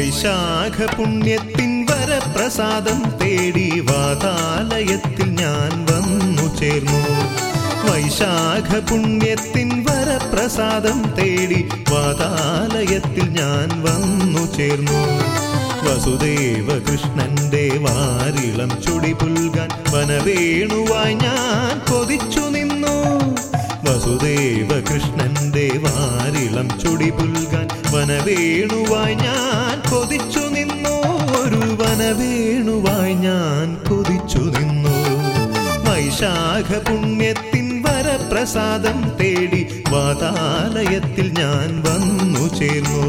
വൈശാഖ പുണ്യത്തിൻ വരപ്രസാദം തേടി വാതാലയത്തിൽ ഞാൻ വന്നു ചേർന്നു വൈശാഖ പുണ്യത്തിൻ വരപ്രസാദം തേടി വാതാലയത്തിൽ ഞാൻ വന്നു ചേർന്നു വസുദേവ കൃഷ്ണന്റെ വാരിളം ചുടി പുൽകാൻ വനവേണുവായി ഞാൻ കൊതിച്ചു നിന്നു വസുദേവ കൃഷ്ണന്റെ വാരിളം ചുടി പുൽകാൻ വനവേണുവായി ഞാൻ കൊതിച്ചു നിന്നു ഒരു വനവേണുവായി ഞാൻ കൊതിച്ചു നിന്നു വൈശാഖ പുണ്യത്തിൻ വരപ്രസാദം തേടി വാതാലയത്തിൽ ഞാൻ വന്നു ചേർന്നു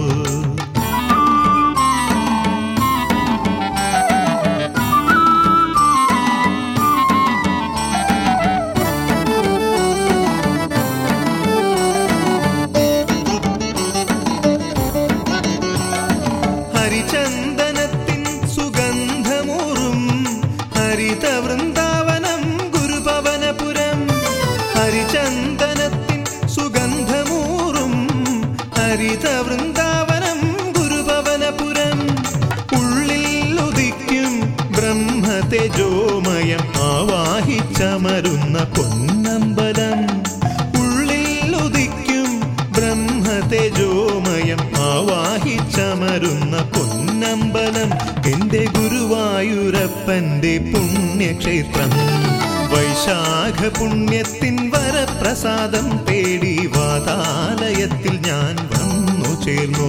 ഹരിചന്ദനത്തിൻ സുഗന്ധമൂറും ഹരിത വൃന്ദാവനം ഗുരുഭവനപുരം ഹരിചന്ദനത്തിൻ സുഗന്ധമൂറും ഹരിത വൃന്ദാവനം ഗുരുഭവനപുരം ഉള്ളിൽ ഉദിക്കും ബ്രഹ്മതേജോമയം ആവാഹിച്ചമരുന്ന പൊന്നമ്പലം ഉള്ളിൽ ഉദിക്കും ബ്രഹ്മതേജോമയം ആവാഹിച്ചമരുന്ന പൊന്നമ്പലം എന്റെ ഗുരുവായൂരപ്പന്റെ പുണ്യക്ഷേത്രം വൈശാഖ പുണ്യത്തിൻ വരപ്രസാദം തേടി വാതാലയത്തിൽ ഞാൻ വന്നു ചേർന്നു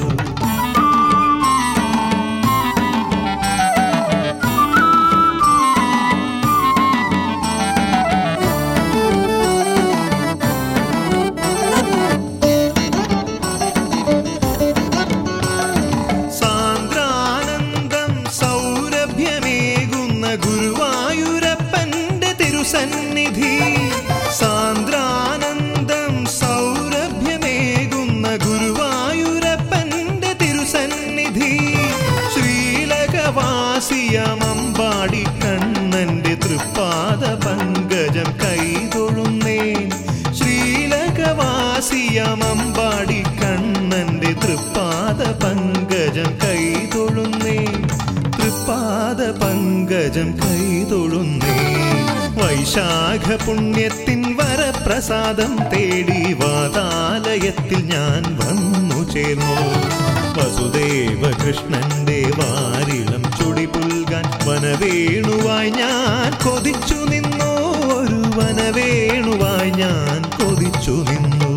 സാന്ദ്രാനന്ദം സൗരഭ്യമേകുന്ന ഗുരുവായൂരപ്പന്റെ തിരുസന്നിധി സാന്ദ്രാനന്ദം സൗരഭ്യമേകുന്ന ഗുരുവായൂരപ്പന്റെ തിരുസന്നിധി ശ്രീലകവാസിയമമ്പാടി കണ്ണന്റെ തൃപ്പാദ പങ്കജം കൈതൊഴുന്നേൻ ശ്രീലകവാസിയമമ്പാടി കണ്ണന്റെ തൃപ്പാദ പങ്കജം കൈതൊഴുന്നേ തൃപ്പാദ പങ്കജം കൈതൊഴുന്നേ വൈശാഖ പുണ്യത്തിൻ വരപ്രസാദം തേടി വാതാലയത്തിൽ ഞാൻ വന്നു ചേർന്നു വസുദേവ കൃഷ്ണന്റെ വാരിളം ചുടി പുൽകാൻ വനവേണുവായി ഞാൻ കൊതിച്ചു നിന്നു ഒരു വനവേണുവായി ഞാൻ കൊതിച്ചു നിന്നു